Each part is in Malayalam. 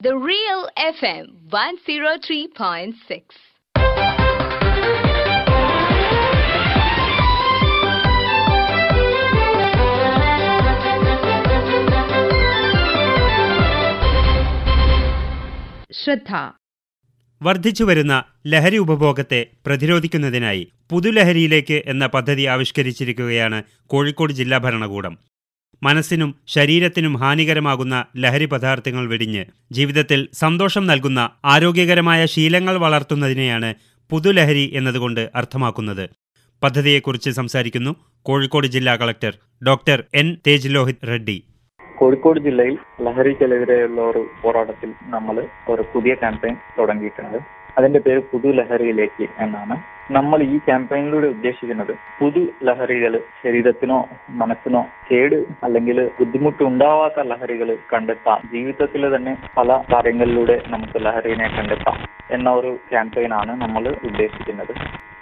The Real FM 103.6. ശ്രദ്ധ വർദ്ധിച്ചുവരുന്ന ലഹരി ഉപഭോഗത്തെ പ്രതിരോധിക്കുന്നതിനായി പുതുലഹരിയിലേക്ക് എന്ന പദ്ധതി ആവിഷ്കരിച്ചിരിക്കുകയാണ് കോഴിക്കോട് ജില്ലാ ഭരണകൂടം മനസ്സിനും ശരീരത്തിനും ഹാനികരമാകുന്ന ലഹരി പദാർത്ഥങ്ങൾ വെടിഞ്ഞ് ജീവിതത്തിൽ സന്തോഷം നൽകുന്ന ആരോഗ്യകരമായ ശീലങ്ങൾ വളർത്തുന്നതിനെയാണ് പുതുലഹരി എന്നതുകൊണ്ട് അർത്ഥമാക്കുന്നത് പദ്ധതിയെക്കുറിച്ച് സംസാരിക്കുന്നു കോഴിക്കോട് ജില്ലാ collector doctor N Tej Lohith Reddy Kozhikode ജില്ലയിൽ ലഹരിക്കെതിരെയുള്ള ഒരു പോരാട്ടത്തിൽ നമ്മൾ ഒരു പുതിയ ക്യാമ്പയിൻ തുടങ്ങിയിട്ടുണ്ട് അതിന്റെ പേര് പുതു ലഹരിയിലേക്ക് എന്നാണ് നമ്മൾ ഈ ക്യാമ്പയിനിലൂടെ ഉദ്ദേശിക്കുന്നത് പുതു ലഹരികൾ ശരീരത്തിനോ മനസ്സിനോ കേട് അല്ലെങ്കിൽ ബുദ്ധിമുട്ട് ഉണ്ടാവാത്ത ലഹരികൾ കണ്ടെത്താം ജീവിതത്തിൽ തന്നെ പല കാര്യങ്ങളിലൂടെ നമുക്ക് ലഹരിനെ കണ്ടെത്താം എന്ന ഒരു ക്യാമ്പയിനാണ് നമ്മൾ ഉദ്ദേശിക്കുന്നത്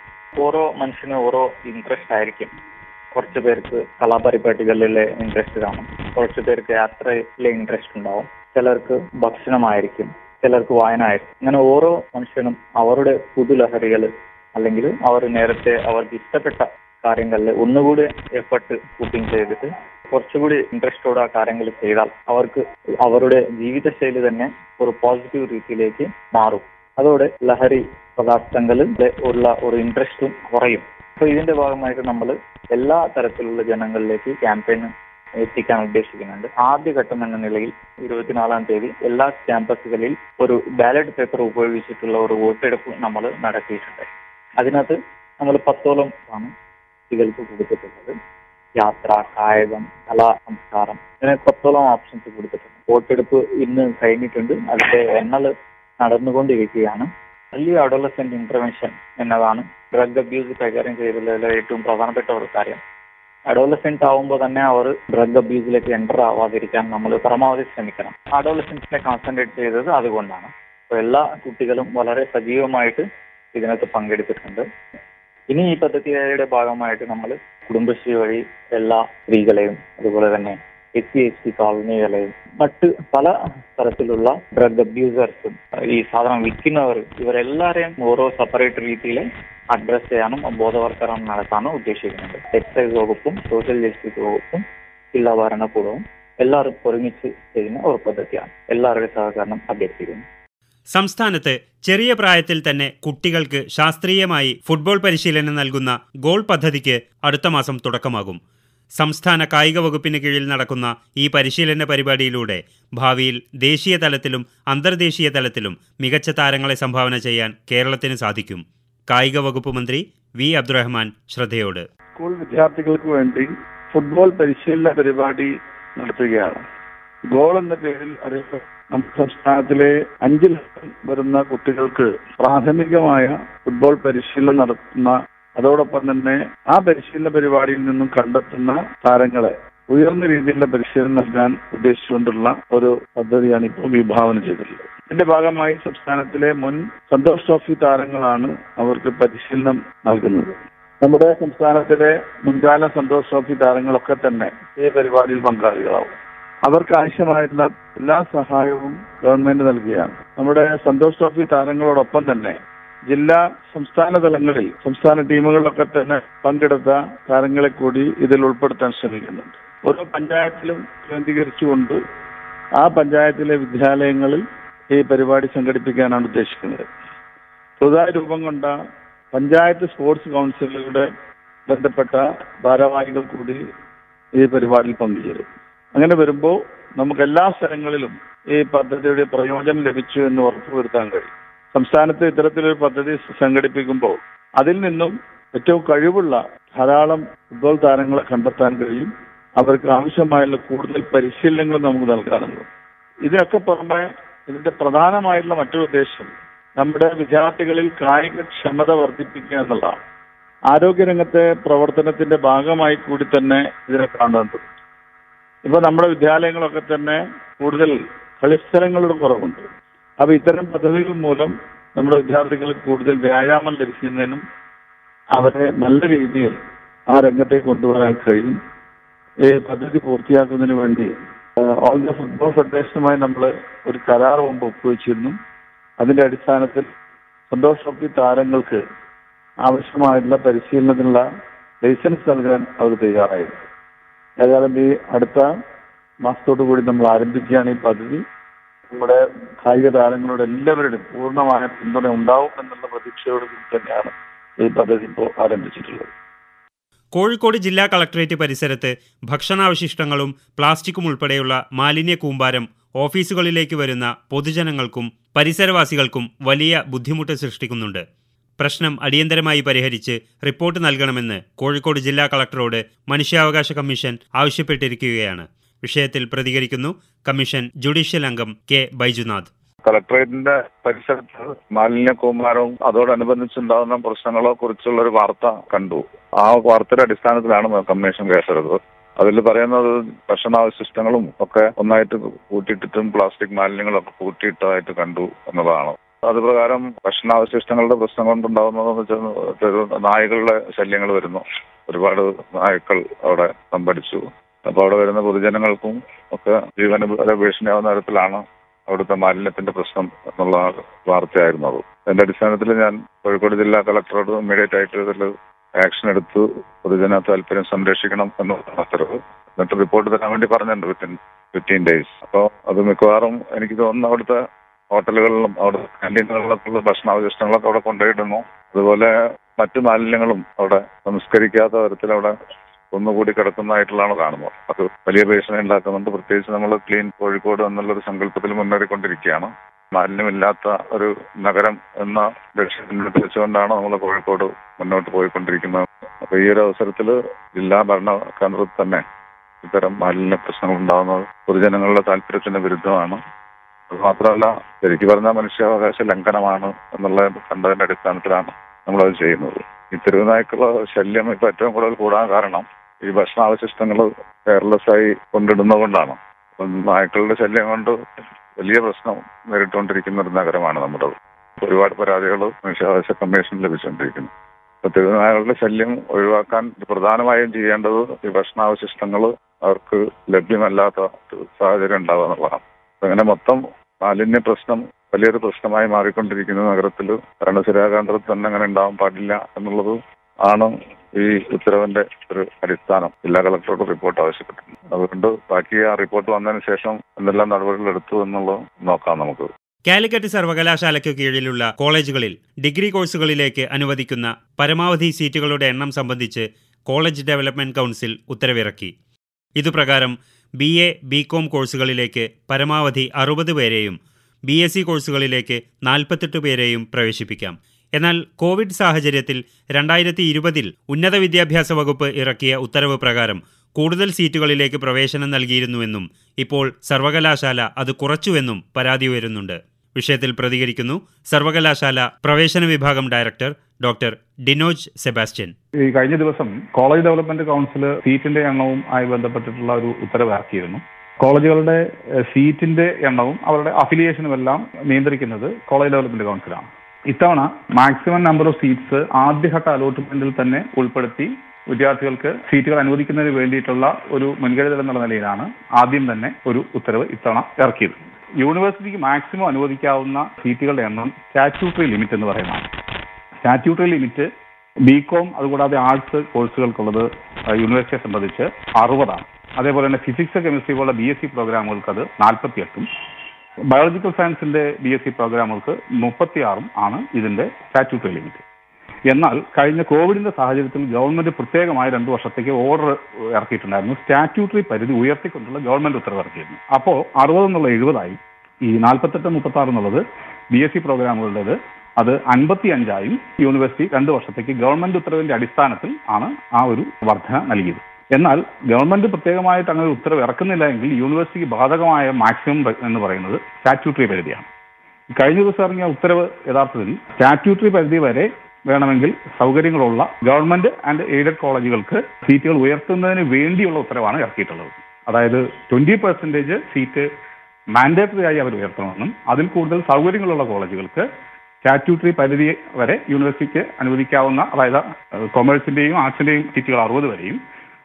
ഓരോ മനുഷ്യനും ഓരോ ഇൻട്രസ്റ്റ് ആയിരിക്കും കുറച്ച് പേർക്ക് കലാപരിപാടികളിലെ ഇൻട്രസ്റ്റ് കാണും കുറച്ച് പേർക്ക് യാത്രയിലെ ഇൻട്രസ്റ്റ് ഉണ്ടാവും ചിലർക്ക് ഭക്ഷണമായിരിക്കും ചിലർക്ക് വായന ആയിരിക്കും അങ്ങനെ ഓരോ മനുഷ്യനും അവരുടെ പുതുലഹരികൾ അല്ലെങ്കിൽ അവർ നേരത്തെ അവർക്ക് ഇഷ്ടപ്പെട്ട കാര്യങ്ങളിൽ ഒന്നുകൂടി എഫർട്ട് കൂട്ടിങ് ചെയ്തിട്ട് കുറച്ചുകൂടി ഇൻട്രസ്റ്റോടെ ആ കാര്യങ്ങൾ ചെയ്താൽ അവർക്ക് അവരുടെ ജീവിതശൈലി തന്നെ ഒരു പോസിറ്റീവ് രീതിയിലേക്ക് മാറും അതോടെ ലഹരി പദാർത്ഥങ്ങളിൽ ഉള്ള ഒരു ഇൻട്രസ്റ്റും കുറയും അപ്പൊ ഇതിന്റെ ഭാഗമായിട്ട് നമ്മൾ എല്ലാ തരത്തിലുള്ള ജനങ്ങളിലേക്ക് ക്യാമ്പയിൻ എത്തിക്കാൻ ഉദ്ദേശിക്കുന്നുണ്ട് ആദ്യഘട്ടം എന്ന നിലയിൽ ഇരുപത്തിനാലാം തീയതി എല്ലാ ക്യാമ്പസുകളിൽ ഒരു ബാലറ്റ് പേപ്പർ ഉപയോഗിച്ചിട്ടുള്ള ഒരു വോട്ടെടുപ്പ് നമ്മൾ നടത്തിയിട്ടുണ്ട് അതിനകത്ത് നമ്മൾ പത്തോളം ആണ് കുട്ടികൾക്ക് കൊടുത്തിട്ടുള്ളത് യാത്ര കായികം കലാ സംസ്കാരം ഇങ്ങനെ പത്തോളം ഓപ്ഷൻസ് കൊടുത്തിട്ടുണ്ട് വോട്ടെടുപ്പ് ഇന്ന് കഴിഞ്ഞിട്ടുണ്ട് അതിന്റെ എണ്ണൽ നടന്നുകൊണ്ടിരിക്കുകയാണ് വലിയ അഡോളസെന്റ് ഇന്റർവെൻഷൻ എന്നതാണ് ഡ്രഗ് അബ്യൂസ് കൈകാര്യം ചെയ്തതിലെ ഏറ്റവും പ്രധാനപ്പെട്ട ഒരു കാര്യം അഡോളസെന്റ് ആവുമ്പോൾ തന്നെ അവർ ഡ്രഗ് അബ്യൂസിലേക്ക് എൻ്റർ ആവാതിരിക്കാൻ നമ്മൾ പരമാവധി ശ്രമിക്കണം അഡോളസെന്റ്സിനെ കോൺസെൻട്രേറ്റ് ചെയ്തത് അതുകൊണ്ടാണ് അപ്പോൾ എല്ലാ കുട്ടികളും വളരെ സജീവമായിട്ട് ഇതിനകത്ത് പങ്കെടുത്തിട്ടുണ്ട് ഇനി ഈ പദ്ധതിയുടെ ഭാഗമായിട്ട് നമ്മൾ കുടുംബശ്രീ വഴി എല്ലാ സ്ത്രീകളെയും അതുപോലെ തന്നെ എസ് സി എസ് ടി കോളനികളെയും മറ്റ് പല തരത്തിലുള്ള ഡ്രഗ് അബ്യൂസേഴ്സും ഈ സാധനം വിൽക്കുന്നവർ ഇവരെല്ലാവരെയും ഓരോ സെപ്പറേറ്റ് രീതിയിൽ അഡ്രസ് ചെയ്യാനും ബോധവൽക്കരണം നടത്താനും ഉദ്ദേശിക്കുന്നുണ്ട് എക്സൈസ് വകുപ്പും സോഷ്യൽ ജസ്റ്റിസ് വകുപ്പും ജില്ലാ ഭരണകൂടവും എല്ലാവരും ഒരുമിച്ച് ചെയ്യുന്ന ഒരു പദ്ധതിയാണ് എല്ലാവരുടെയും സഹകരണം അഭ്യർത്ഥിക്കുന്നു സംസ്ഥാനത്ത് ചെറിയ പ്രായത്തിൽ തന്നെ കുട്ടികൾക്ക് ശാസ്ത്രീയമായി ഫുട്ബോൾ പരിശീലനം നൽകുന്ന ഗോൾ പദ്ധതിക്ക് അടുത്ത മാസം തുടക്കമാകും സംസ്ഥാന കായിക വകുപ്പിന് കീഴിൽ നടക്കുന്ന ഈ പരിശീലന പരിപാടിയിലൂടെ ഭാവിയിൽ ദേശീയ തലത്തിലും അന്തർദേശീയ തലത്തിലും മികച്ച താരങ്ങളെ സംഭാവന ചെയ്യാൻ കേരളത്തിന് സാധിക്കും കായിക വകുപ്പ് മന്ത്രി വി അബ്ദുറഹ്മാൻ ശ്രദ്ധയോട് സ്കൂൾ വിദ്യാർത്ഥികൾക്ക് വേണ്ടി ഫുട്ബോൾ പരിശീലന പരിപാടി നടത്തുകയാണ് ഗോൾ എന്ന പേരിൽ അറിയപ്പെട്ട നമ്മുടെ സംസ്ഥാനത്തിലെ അഞ്ച് ലക്ഷം വരുന്ന കുട്ടികൾക്ക് പ്രാഥമികമായ ഫുട്ബോൾ പരിശീലനം നടത്തുന്ന അതോടൊപ്പം തന്നെ ആ പരിശീലന പരിപാടിയിൽ നിന്നും കണ്ടെത്തുന്ന താരങ്ങളെ ഉയർന്ന രീതിയിലുള്ള പരിശീലനം നൽകാൻ ഉദ്ദേശിച്ചുകൊണ്ടുള്ള ഒരു പദ്ധതിയാണ് ഇപ്പോൾ വിഭാവന ചെയ്തിട്ടുള്ളത് ഇതിന്റെ ഭാഗമായി സംസ്ഥാനത്തിലെ മുൻ സന്തോഷ് ട്രോഫി താരങ്ങളാണ് അവർക്ക് പരിശീലനം നൽകുന്നത് നമ്മുടെ സംസ്ഥാനത്തിലെ മുൻകാല സന്തോഷ് ട്രോഫി താരങ്ങളൊക്കെ തന്നെ ഈ പരിപാടിയിൽ പങ്കാളികളാവും അവർക്ക് ആവശ്യമായിട്ടുള്ള എല്ലാ സഹായവും ഗവൺമെന്റ് നൽകുകയാണ് നമ്മുടെ സന്തോഷ് ട്രോഫി താരങ്ങളോടൊപ്പം തന്നെ ജില്ലാ സംസ്ഥാന തലങ്ങളിൽ സംസ്ഥാന ടീമുകളിലൊക്കെ തന്നെ പങ്കെടുത്ത താരങ്ങളെ കൂടി ഇതിൽ ഉൾപ്പെടുത്താൻ ശ്രമിക്കുന്നുണ്ട് ഓരോ പഞ്ചായത്തിലും കേന്ദ്രീകരിച്ചുകൊണ്ട് ആ പഞ്ചായത്തിലെ വിദ്യാലയങ്ങളിൽ ഈ പരിപാടി സംഘടിപ്പിക്കാനാണ് ഉദ്ദേശിക്കുന്നത് പുതുതായി രൂപം കൊണ്ട പഞ്ചായത്ത് സ്പോർട്സ് കൗൺസിലുകളുടെ ബന്ധപ്പെട്ട ഭാരവാഹികൾ കൂടി ഈ പരിപാടിയിൽ പങ്കുചേരും അങ്ങനെ വരുമ്പോൾ നമുക്ക് എല്ലാ സ്ഥലങ്ങളിലും ഈ പദ്ധതിയുടെ പ്രയോജനം ലഭിച്ചു എന്ന് ഉറപ്പുവരുത്താൻ കഴിയും സംസ്ഥാനത്ത് ഇത്തരത്തിലൊരു പദ്ധതി സംഘടിപ്പിക്കുമ്പോൾ അതിൽ നിന്നും ഏറ്റവും കഴിവുള്ള ധാരാളം ഫുട്ബോൾ താരങ്ങളെ കണ്ടെത്താൻ കഴിയും അവർക്ക് ആവശ്യമായുള്ള കൂടുതൽ പരിശീലനങ്ങൾ നമുക്ക് നൽകാറുണ്ട് ഇതിനൊക്കെ പുറമെ ഇതിന്റെ പ്രധാനമായിട്ടുള്ള മറ്റൊരു ഉദ്ദേശം നമ്മുടെ വിദ്യാർത്ഥികളിൽ കായിക ക്ഷമത വർദ്ധിപ്പിക്കുക എന്നുള്ളതാണ് ആരോഗ്യരംഗത്തെ പ്രവർത്തനത്തിന്റെ ഭാഗമായി കൂടി തന്നെ ഇതിനെ കാണുന്നുണ്ട് ഇപ്പൊ നമ്മുടെ വിദ്യാലയങ്ങളൊക്കെ തന്നെ കൂടുതൽ കളിസ്ഥലങ്ങളുടെ കുറവുണ്ട് അപ്പൊ ഇത്തരം പദ്ധതികൾ മൂലം നമ്മുടെ വിദ്യാർത്ഥികൾക്ക് കൂടുതൽ വ്യായാമം ലഭിക്കുന്നതിനും അവരെ നല്ല രീതിയിൽ ആ രംഗത്തേക്ക് കൊണ്ടുവരാൻ കഴിയും ഈ പദ്ധതി പൂർത്തിയാക്കുന്നതിന് വേണ്ടി ഓൾ ഇന്ത്യ ഫുട്ബോൾ ഫെഡറേഷനുമായി നമ്മൾ ഒരു കരാർ മുമ്പ് ഒപ്പുവെച്ചിരുന്നു അതിന്റെ അടിസ്ഥാനത്തിൽ സന്തോഷ് ട്രോഫി താരങ്ങൾക്ക് ആവശ്യമായിട്ടുള്ള പരിശീലനത്തിനുള്ള ലൈസൻസ് നൽകാൻ അവർ തയ്യാറായിരുന്നു ഏതായാലും ഈ അടുത്ത മാസത്തോടു കൂടി നമ്മൾ ആരംഭിക്കുകയാണ് ഈ പദ്ധതി നമ്മുടെ കായിക താരങ്ങളോട് എല്ലാവരുടെയും പൂർണ്ണമായ പിന്തുണ ഉണ്ടാവും എന്നുള്ള പ്രതീക്ഷയോട് കൂടി തന്നെയാണ് ഈ പദ്ധതി ഇപ്പോൾ ആരംഭിച്ചിട്ടുള്ളത് കോഴിക്കോട് ജില്ലാ കളക്ടറേറ്റ് പരിസരത്ത് ഭക്ഷണാവശിഷ്ടങ്ങളും പ്ലാസ്റ്റിക്കും ഉൾപ്പെടെയുള്ള മാലിന്യ കൂമ്പാരം ഓഫീസുകളിലേക്ക് വരുന്ന പൊതുജനങ്ങൾക്കും പരിസരവാസികൾക്കും വലിയ ബുദ്ധിമുട്ട് സൃഷ്ടിക്കുന്നുണ്ട് പ്രശ്നം അടിയന്തരമായി പരിഹരിച്ച് റിപ്പോർട്ട് നൽകണമെന്ന് കോഴിക്കോട് ജില്ലാ കളക്ടറോട് മനുഷ്യാവകാശ കമ്മീഷൻ ആവശ്യപ്പെട്ടിരിക്കുകയാണ് വിഷയത്തിൽ പ്രതികരിക്കുന്നു കമ്മീഷൻ ജുഡീഷ്യൽ അംഗം കെ ബൈജുനാഥ് കളക്ടറേറ്റിന്റെ പരിസരത്ത് മാലിന്യ കൂമാരവും അതോടനുബന്ധിച്ചുണ്ടാകുന്ന പ്രശ്നങ്ങളെ കുറിച്ചുള്ള ഒരു വാർത്ത കണ്ടു ആ വാർത്തയുടെ അടിസ്ഥാനത്തിലാണ് കമ്മീഷൻ കേസെടുത്തത് അതിൽ പറയുന്നത് ഭക്ഷണാവശിഷ്ടങ്ങളും ഒക്കെ ഒന്നായിട്ട് കൂട്ടിയിട്ടിട്ടും പ്ലാസ്റ്റിക് മാലിന്യങ്ങളൊക്കെ കൂട്ടിയിട്ടതായിട്ട് കണ്ടു എന്നതാണ് അത് പ്രകാരം ഭക്ഷണാവശിഷ്ടങ്ങളുടെ പ്രശ്നം കൊണ്ടുണ്ടാകുന്നതെന്ന് വെച്ചാൽ നായകളുടെ ശല്യങ്ങൾ വരുന്നു ഒരുപാട് നായ്ക്കൾ അവിടെ സംഭരിച്ചു അപ്പോൾ അവിടെ വരുന്ന പൊതുജനങ്ങൾക്കും ഒക്കെ ജീവന ഭീഷണിയാവുന്ന തരത്തിലാണ് അവിടുത്തെ മാലിന്യത്തിന്റെ പ്രശ്നം എന്നുള്ള വാർത്തയായിരുന്നു അത് അതിന്റെ അടിസ്ഥാനത്തിൽ ഞാൻ കോഴിക്കോട് ജില്ലാ കളക്ടറോട് ഇമ്മീഡിയറ്റ് ആയിട്ട് ഇതിൽ ആക്ഷൻ എടുത്ത് പൊതുജന താല്പര്യം സംരക്ഷിക്കണം എന്നുള്ള ഉത്തരവ് എന്നിട്ട് റിപ്പോർട്ട് തരാൻ വേണ്ടി പറഞ്ഞിട്ടുണ്ട് വിത്തിൻ ഫിഫ്റ്റീൻ ഡേയ്സ് അപ്പോൾ അത് മിക്കവാറും എനിക്ക് തോന്നുന്നു അവിടുത്തെ ഹോട്ടലുകളിലും അവിടെ ക്യാൻറ്റീനുകളിലൊക്കെ ഉള്ള ഭക്ഷണാവശിഷ്ടങ്ങളൊക്കെ അവിടെ കൊണ്ടുപോയിടുന്നു അതുപോലെ മറ്റു മാലിന്യങ്ങളും അവിടെ സംസ്കരിക്കാത്ത തരത്തിൽ അവിടെ ഒന്നുകൂടി കിടക്കുന്നതായിട്ടുള്ളതാണ് കാണുന്നത് അത് വലിയ ഭീഷണി ഉണ്ടാക്കുന്നുണ്ട് പ്രത്യേകിച്ച് നമ്മൾ ക്ലീൻ കോഴിക്കോട് എന്നുള്ളൊരു സങ്കല്പത്തിൽ മുന്നേറിക്കൊണ്ടിരിക്കുകയാണ് മാലിന്യമില്ലാത്ത ഒരു നഗരം എന്ന ലക്ഷ്യത്തിൽ വെച്ചുകൊണ്ടാണ് നമ്മൾ കോഴിക്കോട് മുന്നോട്ട് പോയിക്കൊണ്ടിരിക്കുന്നത് അപ്പൊ ഈ ഒരു അവസരത്തിൽ ജില്ലാ ഭരണ കേന്ദ്രത്തിൽ തന്നെ ഇത്തരം മാലിന്യ പ്രശ്നങ്ങൾ ഉണ്ടാകുന്നത് പൊതുജനങ്ങളുടെ താല്പര്യത്തിന് വിരുദ്ധമാണ് അത് മാത്രമല്ല ശരിക്കും പറഞ്ഞാൽ മനുഷ്യാവകാശ ലംഘനമാണ് എന്നുള്ളത് കണ്ടതിന്റെ അടിസ്ഥാനത്തിലാണ് നമ്മളത് ചെയ്യുന്നത് ഈ തെരുവുനായ്ക്കളുടെ ശല്യം ഇപ്പൊ ഏറ്റവും കൂടുതൽ കൂടാൻ കാരണം ഈ ഭക്ഷണാവശിഷ്ടങ്ങൾ കെയർലെസ് ആയി കൊണ്ടിടുന്നത് കൊണ്ടാണ് അപ്പം നായ്ക്കളുടെ ശല്യം കൊണ്ട് വലിയ പ്രശ്നം നേരിട്ടുകൊണ്ടിരിക്കുന്ന ഒരു നഗരമാണ് നമ്മുടെ ഒരുപാട് പരാതികൾ മനുഷ്യാവകാശ കമ്മീഷൻ ലഭിച്ചുകൊണ്ടിരിക്കുന്നു അപ്പൊ തെരുവുനായകളുടെ ശല്യം ഒഴിവാക്കാൻ പ്രധാനമായും ചെയ്യേണ്ടത് ഈ ഭക്ഷണാവശിഷ്ടങ്ങൾ അവർക്ക് ലഭ്യമല്ലാത്ത ഒരു സാഹചര്യം ഉണ്ടാവുക എന്നുള്ളതാണ് അങ്ങനെ മൊത്തം മാലിന്യ പ്രശ്നം വലിയൊരു പ്രശ്നമായി മാറിക്കൊണ്ടിരിക്കുന്ന നഗരത്തിൽ ഭരണസിരാ കേന്ദ്രത്തിൽ തന്നെ അങ്ങനെ ഉണ്ടാവാൻ പാടില്ല എന്നുള്ളത് ആണ് ഈ ഉത്തരവിന്റെ ഒരു അടിസ്ഥാനം ജില്ലാ കളക്ടറോട് റിപ്പോർട്ട് ആവശ്യപ്പെട്ടിട്ടുണ്ട് അതുകൊണ്ട് ബാക്കി ആ റിപ്പോർട്ട് വന്നതിന് ശേഷം എന്തെല്ലാം നടപടികൾ എടുത്തു എന്നുള്ളത് നോക്കാം നമുക്ക് കാലിക്കറ്റ് സർവകലാശാലയ്ക്കു കീഴിലുള്ള കോളേജുകളിൽ ഡിഗ്രി കോഴ്സുകളിലേക്ക് അനുവദിക്കുന്ന പരമാവധി സീറ്റുകളുടെ എണ്ണം സംബന്ധിച്ച് കോളേജ് ഡെവലപ്മെന്റ് കൗൺസിൽ ഉത്തരവിറക്കി ഇതുപ്രകാരം ബി എ ബി കോം കോഴ്സുകളിലേക്ക് പരമാവധി അറുപത് പേരെയും ബി എസ് സി കോഴ്സുകളിലേക്ക് നാൽപ്പത്തെട്ട് പേരെയും പ്രവേശിപ്പിക്കാം എന്നാൽ കോവിഡ് സാഹചര്യത്തിൽ രണ്ടായിരത്തി ഇരുപതിൽ ഉന്നത വിദ്യാഭ്യാസ വകുപ്പ് ഇറക്കിയ ഉത്തരവ് പ്രകാരം കൂടുതൽ സീറ്റുകളിലേക്ക് പ്രവേശനം നൽകിയിരുന്നുവെന്നും ഇപ്പോൾ സർവകലാശാല അത് കുറച്ചുവെന്നും പരാതി ഉയരുന്നുണ്ട് വിഷയത്തിൽ പ്രതികരിക്കുന്നു സർവകലാശാല പ്രവേശന വിഭാഗം ഡയറക്ടർ ഡോക്ടർ ഡിനോജ് സെബാസ്റ്റ്യൻ ഈ കഴിഞ്ഞ ദിവസം കോളേജ് ഡെവലപ്മെന്റ് കൗൺസിൽ സീറ്റിന്റെ എണ്ണവും ആയി ബന്ധപ്പെട്ടിട്ടുള്ള ഒരു ഉത്തരവ് ഇറക്കിയിരുന്നു കോളേജുകളുടെ എഹ്, സീറ്റിന്റെ എണ്ണവും അവരുടെ അഫിലിയേഷനും എല്ലാം നിയന്ത്രിക്കുന്നത് കോളേജ് ഡെവലപ്മെന്റ് കൗൺസിലാണ് ഇത്തവണ മാക്സിമം നമ്പർ ഓഫ് സീറ്റ്സ് ആദ്യഘട്ട അലോട്ട്മെന്റിൽ തന്നെ ഉൾപ്പെടുത്തി വിദ്യാർത്ഥികൾക്ക് സീറ്റുകൾ അനുവദിക്കുന്നതിന് വേണ്ടിയിട്ടുള്ള ഒരു മുൻകരുതൽ എന്നുള്ള നിലയിലാണ് ആദ്യം തന്നെ ഒരു ഉത്തരവ് ഇത്തവണ ഇറക്കിയത് യൂണിവേഴ്സിറ്റിക്ക് മാക്സിമം അനുവദിക്കാവുന്ന സീറ്റുകളുടെ എണ്ണം സ്റ്റാറ്റ്യൂട്ടറി ലിമിറ്റ് എന്ന് പറയുന്നതാണ് സ്റ്റാറ്റ്യൂട്ടറി ലിമിറ്റ് ബി കോം അതുകൂടാതെ ആർട്സ് കോഴ്സുകൾക്കുള്ളത് ആ, യൂണിവേഴ്സിറ്റിയെ സംബന്ധിച്ച് അറുപതാണ് അതേപോലെ തന്നെ ഫിസിക്സ് കെമിസ്ട്രി പോലുള്ള ബി എസ് സി പ്രോഗ്രാമുകൾക്ക് അത് നാൽപ്പത്തിയെട്ടും ബയോളജിക്കൽ സയൻസിന്റെ ബി എസ് സി പ്രോഗ്രാമുകൾക്ക് മുപ്പത്തിയാറും ആണ് ഇതിന്റെ സ്റ്റാറ്റ്യൂട്ടറി ലിമിറ്റ് എന്നാൽ കഴിഞ്ഞ കോവിഡിന്റെ സാഹചര്യത്തിൽ ഗവൺമെന്റ് പ്രത്യേകമായി രണ്ടു വർഷത്തേക്ക് ഓർഡർ ഇറക്കിയിട്ടുണ്ടായിരുന്നു സ്റ്റാറ്റ്യൂട്ടറി പരിധി ഉയർത്തിക്കൊണ്ടുള്ള ഗവൺമെന്റ് ഉത്തരവ് ഇറക്കിയിരുന്നു അപ്പോൾ അറുപത് എന്നുള്ള എഴുപതായി ഈ നാൽപ്പത്തെട്ട് മുപ്പത്തി ആറ് എന്നുള്ളത് ബി എസ് സി പ്രോഗ്രാമുകളുടേത് അത് അൻപത്തി അഞ്ചായും യൂണിവേഴ്സിറ്റി രണ്ടു വർഷത്തേക്ക് ഗവൺമെന്റ് ഉത്തരവിന്റെ അടിസ്ഥാനത്തിൽ ആണ് ആ ഒരു വർധന നൽകിയത് എന്നാൽ ഗവൺമെന്റ് പ്രത്യേകമായിട്ട് അങ്ങനെ ഒരു ഉത്തരവ് ഇറക്കുന്നില്ല എങ്കിൽ യൂണിവേഴ്സിറ്റിക്ക് ബാധകമായ മാക്സിമം എന്ന് പറയുന്നത് സ്റ്റാറ്റ്യൂട്ടറി പരിധിയാണ് കഴിഞ്ഞ ദിവസം ഇറങ്ങിയ ഉത്തരവ് യഥാർത്ഥത്തിൽ സ്റ്റാറ്റ്യൂട്ടറി പരിധി വരെ വേണമെങ്കിൽ സൗകര്യങ്ങളുള്ള ഗവൺമെന്റ് ആൻഡ് എയ്ഡഡ് കോളേജുകൾക്ക് സീറ്റുകൾ ഉയർത്തുന്നതിന് വേണ്ടിയുള്ള ഉത്തരവാണ് ഇറക്കിയിട്ടുള്ളത് അതായത് ട്വന്റി പെർസെന്റേജ് സീറ്റ് മാൻഡേറ്ററി ആയി അവർ ഉയർത്തണമെന്നും അതിൽ കൂടുതൽ സൗകര്യങ്ങളുള്ള കോളേജുകൾക്ക് സ്റ്റാറ്റ്യൂട്ടറി പരിധി വരെ യൂണിവേഴ്സിറ്റിക്ക് അനുവദിക്കാവുന്ന അതായത് കൊമേഴ്സിന്റെയും ആർട്സിന്റെയും സീറ്റുകൾ അറുപത് വരെയും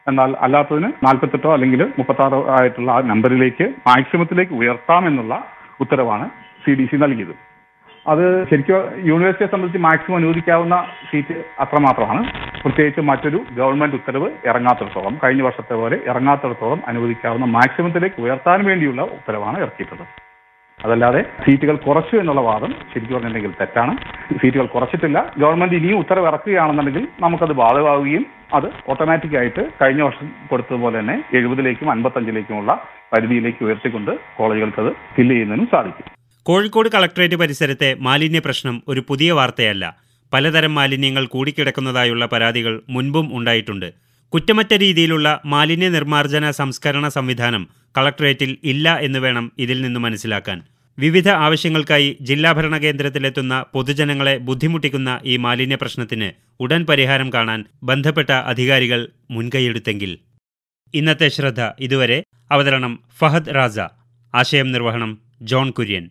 എന്നാൽ അല്ലാത്തതിന് നാൽപ്പത്തെട്ടോ അല്ലെങ്കിൽ മുപ്പത്താറോ ആയിട്ടുള്ള ആ നമ്പറിലേക്ക് മാക്സിമത്തിലേക്ക് ഉയർത്താമെന്നുള്ള ഉത്തരവാണ് സി ഡി സി നൽകിയത് അത് ശരിക്കും യൂണിവേഴ്സിറ്റിയെ സംബന്ധിച്ച് മാക്സിമം അനുവദിക്കാവുന്ന സീറ്റ് അത്രമാത്രമാണ് പ്രത്യേകിച്ച് മറ്റൊരു ഗവൺമെന്റ് ഉത്തരവ് ഇറങ്ങാത്തിടത്തോളം കഴിഞ്ഞ വർഷത്തെ പോലെ ഇറങ്ങാത്തിടത്തോളം അനുവദിക്കാവുന്ന മാക്സിമത്തിലേക്ക് ഉയർത്താൻ വേണ്ടിയുള്ള ഉത്തരവാണ് ഇറക്കിയിട്ടുള്ളത് അതല്ലാതെ സീറ്റുകൾ കുറച്ചു എന്നുള്ള വാദം ശരിക്കും പറഞ്ഞിട്ടുണ്ടെങ്കിൽ തെറ്റാണ് സീറ്റുകൾ കുറച്ചിട്ടില്ല ഗവൺമെന്റ് ഇനിയും ഉത്തരവ് ഇറക്കുകയാണെന്നുണ്ടെങ്കിൽ നമുക്കത് ബാധകമാവുകയും അത് ഓട്ടോമാറ്റിക് ആയിട്ട് കഴിഞ്ഞ വർഷം കൊടുത്തതുപോലെ തന്നെ എഴുപതിലേക്കും അൻപത്തഞ്ചിലേക്കുമുള്ള പരിധിയിലേക്ക് ഉയർത്തിക്കൊണ്ട് കോളേജുകൾക്ക് അത് ഫില്ല് ചെയ്യുന്നതിനും സാധിക്കും കോഴിക്കോട് കളക്ടറേറ്റ് പരിസരത്തെ മാലിന്യ പ്രശ്നം ഒരു പുതിയ വാർത്തയല്ല പലതരം മാലിന്യങ്ങൾ കൂടിക്കിടക്കുന്നതായുള്ള പരാതികൾ മുൻപും ഉണ്ടായിട്ടുണ്ട് കുറ്റമറ്റ രീതിയിലുള്ള മാലിന്യ നിർമ്മാർജ്ജന സംസ്കരണ സംവിധാനം കളക്ടറേറ്റിൽ ഇല്ല എന്ന് വേണം ഇതിൽ നിന്ന് മനസ്സിലാക്കാൻ വിവിധ ആവശ്യങ്ങൾക്കായി ജില്ലാ ഭരണ കേന്ദ്രത്തിലെത്തുന്ന പൊതുജനങ്ങളെ ബുദ്ധിമുട്ടിക്കുന്ന ഈ മാലിന്യ പ്രശ്നത്തിന് ഉടൻ പരിഹാരം കാണാൻ ബന്ധപ്പെട്ട അധികാരികൾ മുൻകൈയെടുത്തെങ്കിൽ ഇന്നത്തെ ശ്രദ്ധ ഇതുവരെ അവതരണം ഫഹദ് റാസ ആശയം നിർവഹണം ജോൺ കുര്യൻ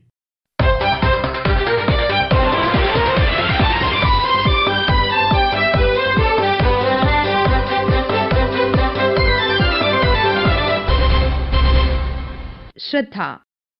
ശ്രദ്ധ